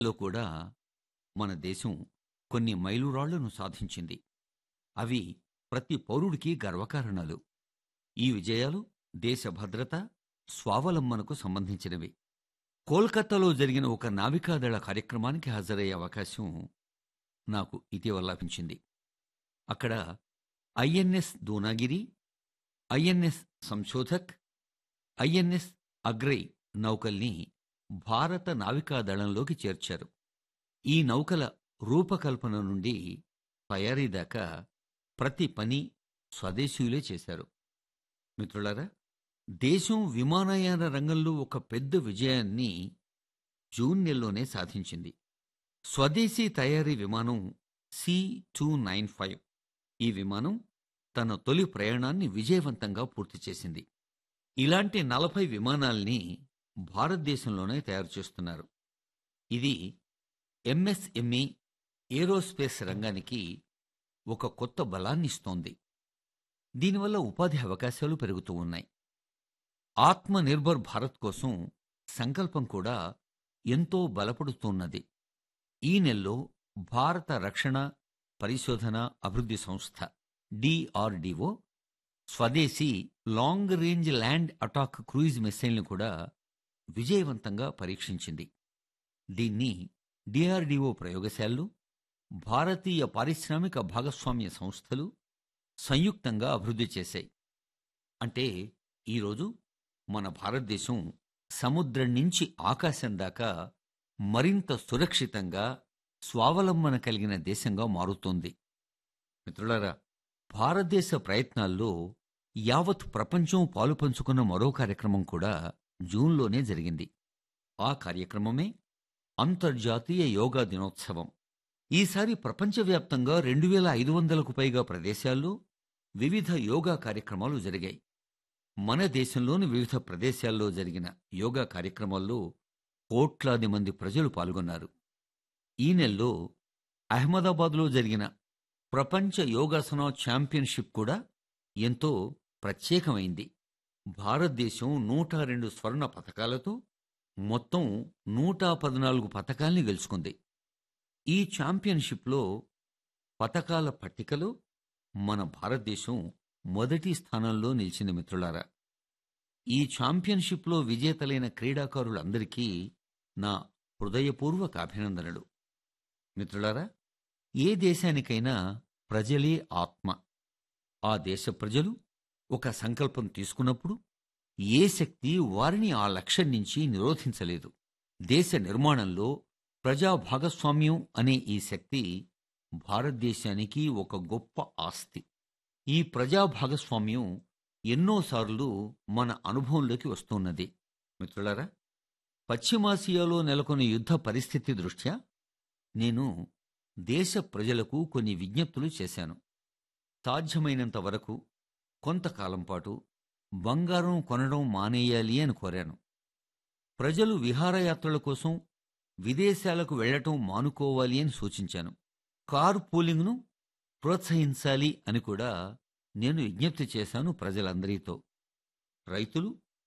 లో కూడా మన దేశం కొన్ని మైలురాళ్లను సాధించింది అవి ప్రతి పౌరుడికి గర్వకారణాలు ఈ విజయాలు దేశ భద్రత స్వావలంబనకు సంబంధించినవి కోల్కతాలో జరిగిన ఒక నావికాదళ కార్యక్రమానికి హాజరయ్యే అవకాశం నాకు ఇటీవల లభించింది అక్కడ INS Dunagiri INS Sanshodhak INS Agray నౌకల్ని భారత నావికాదళంలోకి చేర్చారు ఈ నౌకల రూపకల్పన నుండి తయారీ దాకా ప్రతి పని స్వదేశీయులే చేశారు మిత్రులారా దేశం విమానయాన రంగంలో ఒక పెద్ద విజయాన్ని జూన్ నెలలోనే సాధించింది స్వదేశీ తయారీ విమానం సి టూ నైన్ ఫైవ్ ఈ విమానం తన తొలి ప్రయాణాన్ని విజయవంతంగా పూర్తి చేసింది ఇలాంటి నలభై విమానాల్ని భారతదేశంలోనే తయారు చేస్తున్నారు ఇది ఎంఎస్ఎంఈ ఏరోస్పేస్ రంగానికి ఒక కొత్త బలాన్ని ఇస్తోంది దీనివల్ల ఉపాధి అవకాశాలు పెరుగుతూ ఉన్నాయి ఆత్మ నిర్భర్ భారత్ కోసం సంకల్పం కూడా ఎంతో బలపడుతున్నది ఈ నెలలో భారత రక్షణ పరిశోధన అభివృద్ధి సంస్థ డిఆర్డిఓ స్వదేశీ long range land attack cruise మిసైల్ను కూడా విజయవంతంగా పరీక్షించింది దీన్ని డిఆర్డిఓ ప్రయోగశాలలు భారతీయ పారిశ్రామిక భాగస్వామ్య సంస్థలు సంయుక్తంగా అభివృద్ధి చేశాయి అంటే ఈరోజు మన భారతదేశం సముద్రం నుంచి ఆకాశం దాకా మరింత సురక్షితంగా స్వావలంబన కలిగిన దేశంగా మారుతోంది మిత్రులారా భారతదేశ ప్రయత్నాల్లో యావత్ ప్రపంచం పాలుపంచుకున్న మరో కార్యక్రమం కూడా జూన్లోనే జరిగింది ఆ కార్యక్రమమే అంతర్జాతీయ యోగా దినోత్సవం ఈసారి ప్రపంచవ్యాప్తంగా రెండు వేల ఐదు వందలకు పైగా ప్రదేశాల్లో వివిధ యోగా కార్యక్రమాలు జరిగాయి మన దేశంలోని వివిధ ప్రదేశాల్లో జరిగిన యోగా కార్యక్రమాల్లో కోట్లాది మంది ప్రజలు పాల్గొన్నారు ఈ నెలలో అహ్మదాబాద్లో జరిగిన ప్రపంచ యోగాసన ఛాంపియన్షిప్ కూడా ఎంతో ప్రత్యేకమైంది భారతదేశం నూట రెండు స్వర్ణ పథకాలతో మొత్తం నూట పద్నాలుగు పథకాల్ని గెలుచుకుంది ఈ ఛాంపియన్షిప్లో పథకాల పట్టికలో మన భారతదేశం మొదటి స్థానంలో నిలిచింది మిత్రులారా ఈ ఛాంపియన్షిప్లో విజేతలైన క్రీడాకారులందరికీ నా హృదయపూర్వక అభినందనలు మిత్రులారా ఏ దేశానికైనా ప్రజలే ఆత్మ ఆ దేశ ప్రజలు ఒక సంకల్పం తీసుకున్నప్పుడు ఏ శక్తి వారిని ఆ లక్ష్యం నుంచి నిరోధించలేదు దేశ నిర్మాణంలో ప్రజా భాగస్వామ్యం అనే ఈ శక్తి భారతదేశానికి ఒక గొప్ప ఆస్తి ఈ ప్రజా భాగస్వామ్యం ఎన్నోసార్లు మన అనుభవంలోకి వస్తున్నది మిత్రులారా పశ్చిమాసియాలో నెలకొన్న యుద్ధ పరిస్థితి దృష్ట్యా నేను దేశ ప్రజలకు కొన్ని విజ్ఞప్తులు చేశాను సాధ్యమైనంత వరకు కొంతకాలం పాటు బంగారం కొనడం మానేయాలి అని కోరాను ప్రజలు విహారయాత్రల కోసం విదేశాలకు వెళ్లటం మానుకోవాలి అని సూచించాను కార్ పూలింగ్ను ప్రోత్సహించాలి అని కూడా నేను విజ్ఞప్తి చేశాను ప్రజలందరితో రైతులు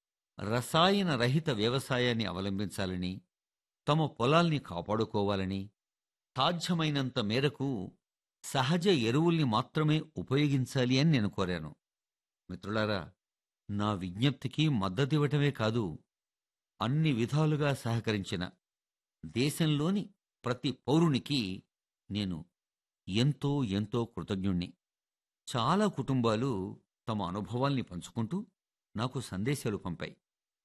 రసాయన రహిత వ్యవసాయాన్ని అవలంబించాలని తమ పొలాల్ని కాపాడుకోవాలని సాధ్యమైనంత మేరకు సహజ ఎరువుల్ని మాత్రమే ఉపయోగించాలి అని నేను కోరాను మిత్రులారా నా విజ్ఞప్తికి మద్దతివ్వటమే కాదు అన్ని విధాలుగా సహకరించిన దేశంలోని ప్రతి పౌరునికి నేను ఎంతో ఎంతో కృతజ్ఞుణ్ణి చాలా కుటుంబాలు తమ అనుభవాల్ని పంచుకుంటూ నాకు సందేశాలు పంపాయి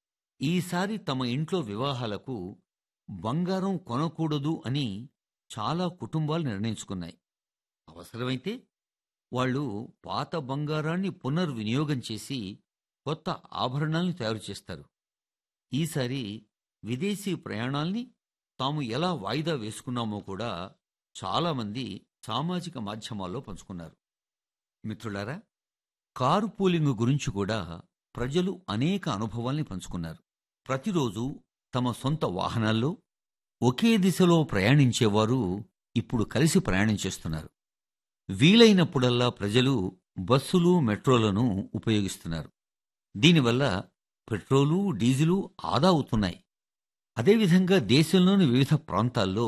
ఈసారి తమ ఇంట్లో వివాహాలకు బంగారం కొనకూడదు అని చాలా కుటుంబాలు నిర్ణయించుకున్నాయి అవసరమైతే వాళ్ళు పాత బంగారాన్ని పునర్వినియోగం చేసి కొత్త ఆభరణాల్ని తయారు చేస్తారు ఈసారి విదేశీ ప్రయాణాల్ని తాము ఎలా వాయిదా వేసుకున్నామో కూడా చాలామంది సామాజిక మాధ్యమాల్లో పంచుకున్నారు మిత్రులారా కారు పూలింగ్ గురించి కూడా ప్రజలు అనేక అనుభవాల్ని పంచుకున్నారు ప్రతిరోజు తమ సొంత వాహనాల్లో ఒకే దిశలో ప్రయాణించేవారు ఇప్పుడు కలిసి ప్రయాణం చేస్తున్నారు వీలైనప్పుడల్లా ప్రజలు బస్సులు మెట్రోలను ఉపయోగిస్తున్నారు దీనివల్ల పెట్రోలు డీజిలు ఆదా అవుతున్నాయి అదేవిధంగా దేశంలోని వివిధ ప్రాంతాల్లో